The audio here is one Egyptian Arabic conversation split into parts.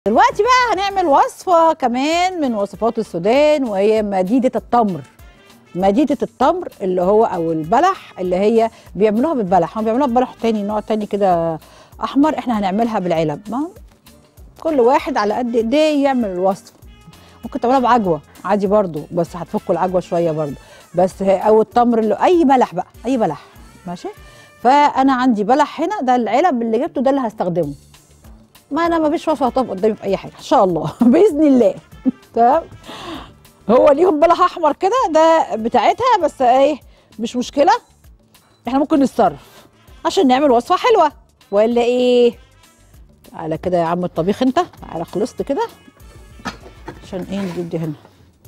دلوقتي بقى هنعمل وصفة كمان من وصفات السودان وهي مديدة التمر مديدة التمر اللي هو أو البلح اللي هي بيعملوها بالبلح هم بيعملوها ببلح تاني نوع تاني كده أحمر احنا هنعملها بالعلب ما كل واحد على قد ايديه يعمل الوصفة ممكن تعملها بعجوة عادي برضو بس هتفكوا العجوة شوية برضو بس هي- أو التمر اللي أي بلح بقى أي بلح ماشي فأنا عندي بلح هنا ده العلب اللي جبته ده اللي هستخدمه ما انا ما فيش وصفه هتقف قدامي في اي حاجه ان شاء الله باذن الله تمام هو ليهم بلح احمر كده ده بتاعتها بس ايه مش مشكله احنا ممكن نتصرف عشان نعمل وصفه حلوه ولا ايه تعالى كده يا عم الطبيخ انت تعالى خلصت كده عشان ايه نجيب دي هنا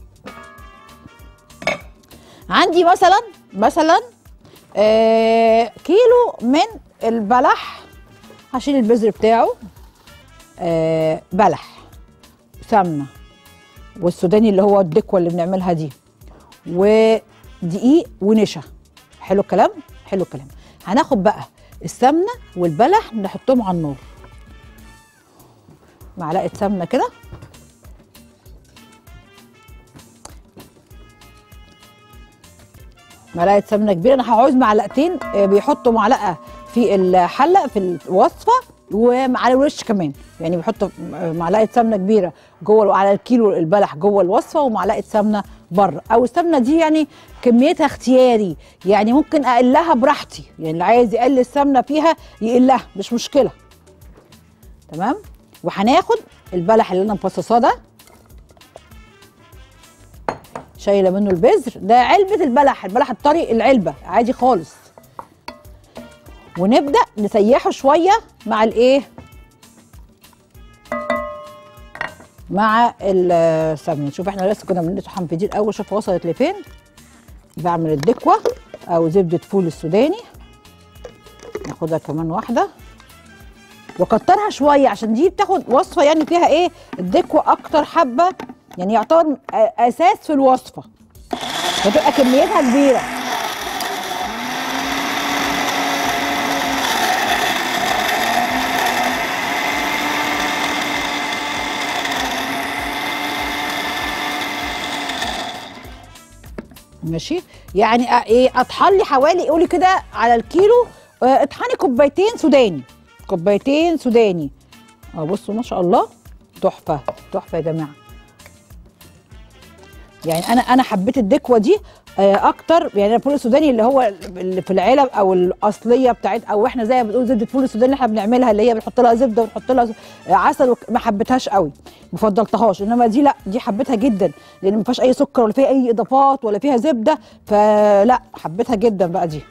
عندي مثلا مثلا آه كيلو من البلح هشيل البذر بتاعه آه بلح سمنه والسوداني اللي هو الدكوه اللي بنعملها دي ودقيق ونشا حلو الكلام حلو الكلام هناخد بقى السمنه والبلح نحطهم على النار معلقه سمنه كده معلقه سمنه كبيره انا هعوز معلقتين آه، بيحطوا معلقه في الحله في الوصفه وعلى الوش كمان يعني بيحطوا معلقه سمنه كبيره جوه على الكيلو البلح جوه الوصفه ومعلقه سمنه بره او السمنه دي يعني كميتها اختياري يعني ممكن اقلها براحتي يعني اللي عايز يقل السمنه فيها يقلها مش مشكله تمام وهناخد البلح اللي انا مفصصاه ده شايله منه البذر ده علبه البلح البلح الطري العلبه عادي خالص ونبدا نسيحه شويه مع الايه مع السمنه شوف احنا لسه كنا بنطحن في دي الاول شوف وصلت لفين بعمل الدكوه او زبده فول السوداني ناخدها كمان واحده وكترها شويه عشان دي بتاخد وصفه يعني فيها ايه الدكوه اكتر حبه يعني يعتبر اساس في الوصفه فتبقى كميتها كبيره ماشي يعني أ- ايه اطحن لي حوالي قولي كده على الكيلو آه، اطحني كوبايتين سوداني كوبايتين سوداني اه بصوا ما شاء الله تحفه تحفه يا جماعه يعني انا انا حبيت الدكوه دي آه، اكتر يعني الفول السوداني اللي هو اللي في العلب او الاصليه بتاعت او احنا زي ما بنقول زبده فول السوداني اللي احنا بنعملها اللي هي بنحط لها زبده ونحط لها آه، عسل وك- ما حبيتهاش قوي ما فضلتهاش انما دي لا دي حبيتها جدا لان ما فيهاش اي سكر ولا فيها اي اضافات ولا فيها زبده فلا حبيتها جدا بقى دي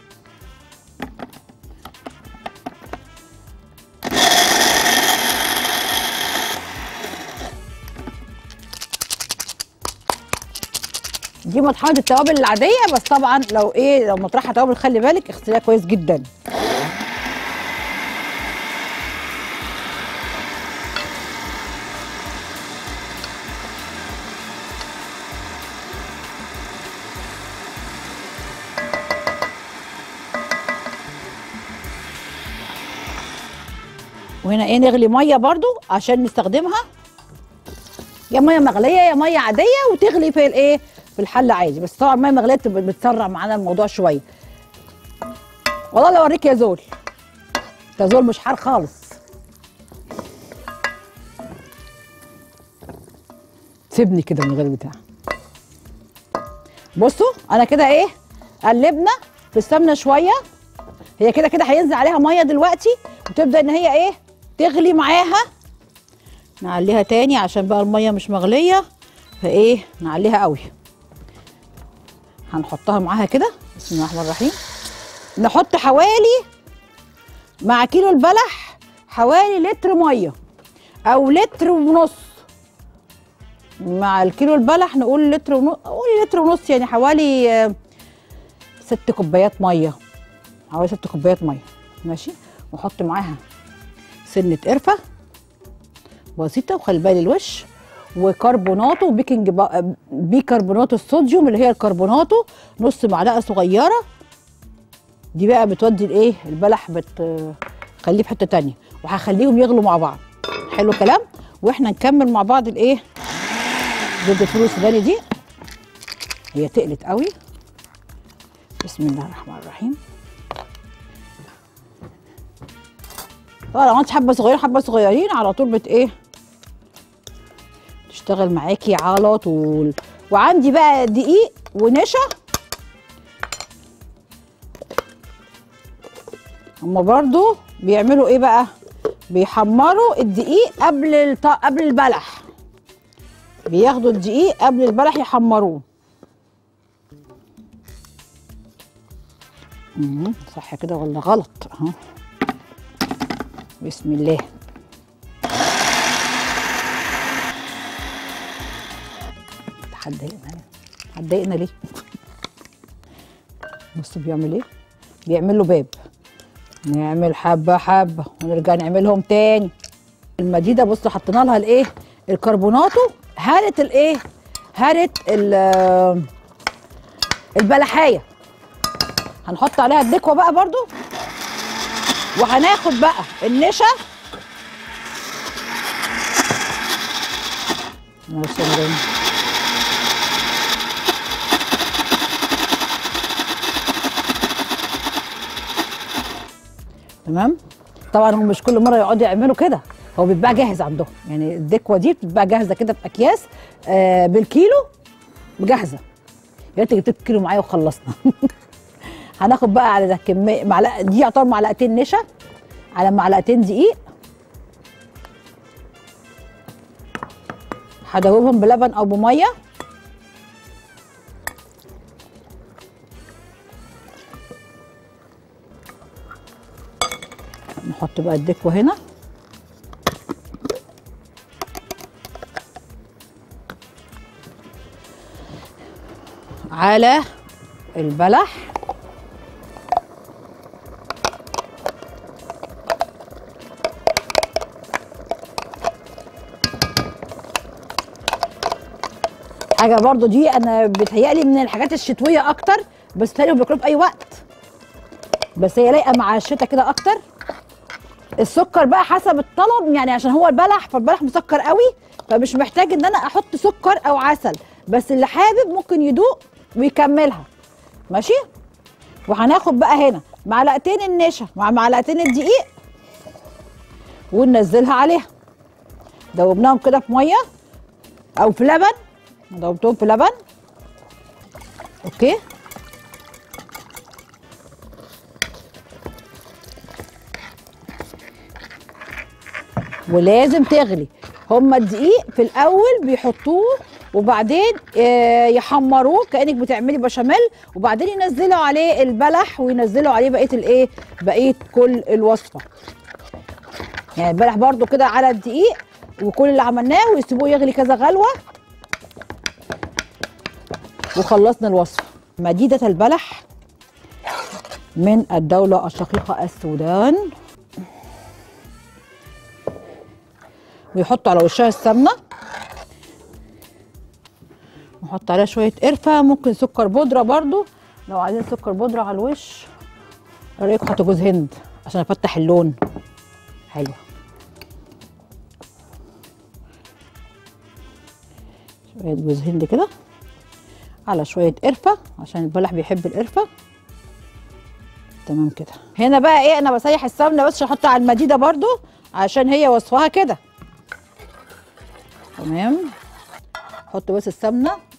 دي مطحنه التوابل العاديه بس طبعا لو ايه لو مطرحه توابل خلي بالك اغسليها كويس جدا وهنا ايه نغلي ميه برضو عشان نستخدمها يا ميه مغليه يا ميه عاديه وتغلي في الايه في الحله عادي بس طبعا الميه مغليه بتبقى بتسرع معانا الموضوع شويه والله لو اوريك يا زول يا زول مش حار خالص سيبني كده من غير بتاع بصوا انا كده ايه قلبنا في السمنه شويه هي كده كده هينزل عليها ميه دلوقتي وتبدا ان هي ايه تغلي معاها نعليها تاني عشان بقى الميه مش مغليه فايه نعليها قوي هنحطها معاها كده بسم الله الرحمن الرحيم نحط حوالي مع كيلو البلح حوالي لتر ميه او لتر ونص مع الكيلو البلح نقول لتر ونص قولي لتر ونص يعني حوالي آه، ست كوبايات ميه حوالي ست كوبايات ميه ماشي واحط معاها سنه قرفه بسيطه وخلي بالي الوش وكربوناتو بيكنج با... بيكربونات الصوديوم اللي هي الكربوناتو نص معلقه صغيره دي بقى بتودي الايه البلح بتخليه في حته تانية وهخليهم يغلوا مع بعض حلو كلام واحنا نكمل مع بعض الايه زبده الفول السوداني دي هي تقلت قوي بسم الله الرحمن الرحيم طبعا لو عملت حبه صغيره حبه صغيرين على طول بت ايه تشتغل معاكي على طول وعندي بقى دقيق ونشا هما برضو بيعملوا ايه بقى بيحمروا الدقيق قبل الط... قبل البلح بياخدوا الدقيق قبل البلح يحمروه مم، صح كده ولا غلط اهو بسم الله هتضايقنا هتضايقنا ليه بصوا بيعمل ايه بيعمل له باب نعمل حبه حبه ونرجع نعملهم تاني المديده بصوا حطينا لها الايه الكربوناتو هرت الايه هرت ال- البلحايه هنحط عليها الدكوه بقى برضو وهناخد بقى النشا ماشي يا مريم. تمام طبعا هم مش كل مره يقعدوا يعملوا كده هو بيتباع جاهز عندهم يعني الدكوه دي بتتباع جاهزه كده في اكياس آه بالكيلو جاهزه يا ريت جبت كيلو معايا وخلصنا هناخد بقى على ده كميه معلقه دي يعتبر معلقتين نشا على معلقتين دقيق هدوبهم بلبن او بميه نحط بقى الدكوه هنا على البلح حاجه برضو دي انا بتهيألي من الحاجات الشتويه اكتر بس تقريبا بياكلوها في اي وقت بس هي لايقه مع الشتا كده اكتر السكر بقى حسب الطلب يعني عشان هو البلح فالبلح مسكر قوي فمش محتاج ان انا احط سكر او عسل بس اللي حابب ممكن يدوق ويكملها ماشي وهناخد بقى هنا معلقتين النشا مع معلقتين الدقيق وننزلها عليها دوبناهم كده في ميه او في لبن دوبتهم في لبن اوكي ولازم تغلي هما الدقيق في الاول بيحطوه وبعدين آه، يحمروه كانك بتعملي بشاميل وبعدين ينزلوا عليه البلح وينزلوا عليه بقيه الايه بقيه كل الوصفه يعني البلح برضو كده على الدقيق وكل اللي عملناه ويسيبوه يغلي كذا غلوه وخلصنا الوصفه مديده البلح من الدوله الشقيقه السودان ويحطوا على وشها السمنه نحط عليها شويه قرفه ممكن سكر بودره برضو لو عايزين سكر بودره على الوش ايه رايكم حطوا جوز هند عشان افتح اللون حلو شويه جوز هند كده على شويه قرفه عشان البلح بيحب القرفه تمام كده هنا بقى ايه انا بسيح السمنه بس عشان احطها على المديده برضو عشان هي وصفها كده تمام حط بس السمنه